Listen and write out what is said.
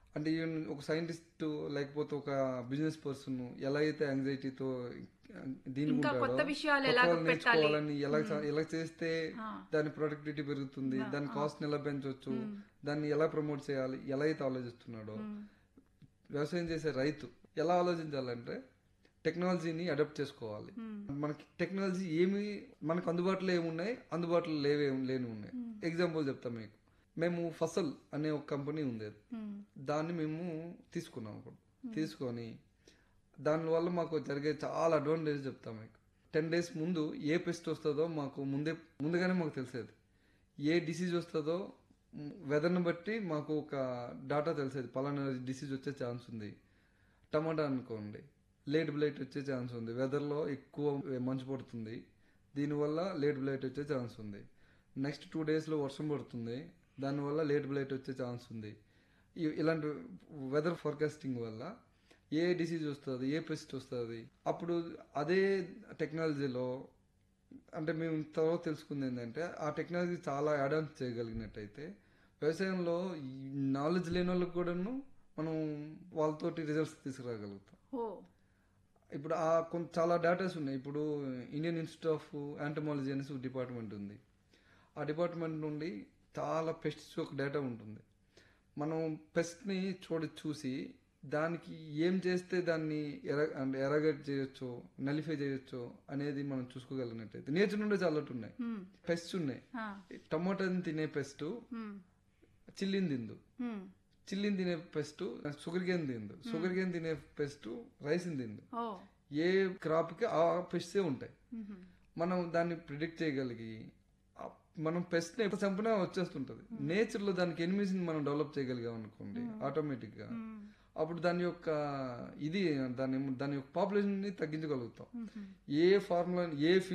అంటే ఈవెన్ ఒక సైంటిస్ట్ లేకపోతే ఒక బిజినెస్ పర్సన్ ఎలా అయితే యాంగ్జైటీతో దీని ఇంకా ఉంటాడో, కొత్త విషయాలు కొత్త ఎలా వాళ్ళు పెట్టాలి? నేర్చుకోవాలని ఎలా చ- ఎలా చేస్తే ఆ. దాని ప్రొడక్టివిటీ పెరుగుతుంది దాని కాస్ట్ ఎలా పెంచవచ్చు దాన్ని ఎలా ప్రమోట్ చేయాలి ఎలా అయితే ఆలోచిస్తున్నాడో వ్యవసాయం చేసే రైతు ఎలా ఆలోచించాలంటే టెక్నాలజీని అడాప్ట్ చేసుకోవాలి మనకి టెక్నాలజీ ఏమి మనకు అందుబాటులో ఏమున్నాయి అందుబాటులో లేవే లేని ఉన్నాయి ఎగ్జాంపుల్ చెప్తాం మీకు మేము ఫసల్ అనే ఒక కంపెనీ ఉండేది ఉమ్, దాన్ని మేము తీసుకున్నాం అప్పుడు తీసుకొని దానివల్ల మాకు జరిగే చాలా అడ్వాంటేజ్ చెప్తాం మీకు టెన్ డేస్ ముందు ఏ పెస్ట్ వస్తుందో మాకు ముందే ముందుగానే మాకు తెలిసేది ఏ డిసీజ్ వస్తుందో వెదర్ని బట్టి మాకు ఒక డాటా తెలిసేది పలానా డిసీజ్ వచ్చే ఛాన్స్ ఉంది టమాటా అనుకోండి లేట్ బ్లైట్ వచ్చే ఛాన్స్ ఉంది వెదర్లో ఎక్కువ మంచు పడుతుంది దీనివల్ల లేట్ బ్లైట్ వచ్చే ఛాన్స్ ఉంది నెక్స్ట్ టూ డేస్లో వర్షం పడుతుంది దానివల్ల లేట్ బ్లైట్ వచ్చే ఛాన్స్ ఉంది ఇ- ఇలాంటి వెదర్ ఫోర్కాస్టింగ్ వల్ల ఏ డిసీజ్ వస్తుంది ఏ పెస్ట్ వస్తుంది అప్పుడు అదే టెక్నాలజీలో అంటే మేము తర్వాత తెలుసుకుంది ఏంటంటే ఆ టెక్నాలజీ చాలా యాడ్ ఆన్ చేయగలిగినట్టయితే వ్యవసాయంలో ఈ నాలెడ్జ్ లేని వాళ్ళకి కూడాను మనం వాళ్ళతోటి రిజల్ట్స్ తీసుకురాగలుగుతాం ఓ ఇప్పుడు ఆ కొంత చాలా డేటాస్ ఉన్నాయి ఇప్పుడు ఇండియన్ ఇన్స్టిట్యూట్ ఆఫ్ యాంటమాలజీ అనేసి ఒక డిపార్ట్మెంట్ ఉంది ఆ డిపార్ట్మెంట్ నుండి చాలా పెస్ట్స్ ఒక డేటా ఉంటుంది మనం పెస్ట్ని చూడ చూసి దానికి ఏం చేస్తే దాన్ని ఎర అంటే ఎరగట్ చేయొచ్చో నలిఫై చేయొచ్చో అనేది మనం చూసుకోగలిగినట్టయితే నేచర్ నుండే చాలా ఉన్నాయి ఉమ్, పెస్ట్స్ ఉన్నాయి ఆ, టమాటాని తినే పెస్ట్ ఉమ్, చిల్లిని తిందు ఉమ్, చిల్లిని తినే పెస్ట్ షుగర్ కేన్ తిందు షుగర్ కేన్ తినే పెస్ట్ రైస్ని తిందు ఓ ఏ క్రాప్కి ఆ పెస్ట్సే ఉంటాయి ఉహు, మనం దాన్ని ప్రిడిక్ట్ చేయగలిగి ఆ- మనం పెస్ట్ ఎంత చంపినా వచ్చేస్తుంటది నేచర్ లో దానికి ఎనిమిస్ని మనం డెవలప్ చేయగలిగాం అనుకోండి ఆటోమేటిక్ గా ఉమ్, అప్పుడు దాని యొక్క ఇది దాని దాని యొక్క పాపులేషన్ ని తగ్గించగలుగుతాం ఉహు. ఏ ఫార్ములా ఏ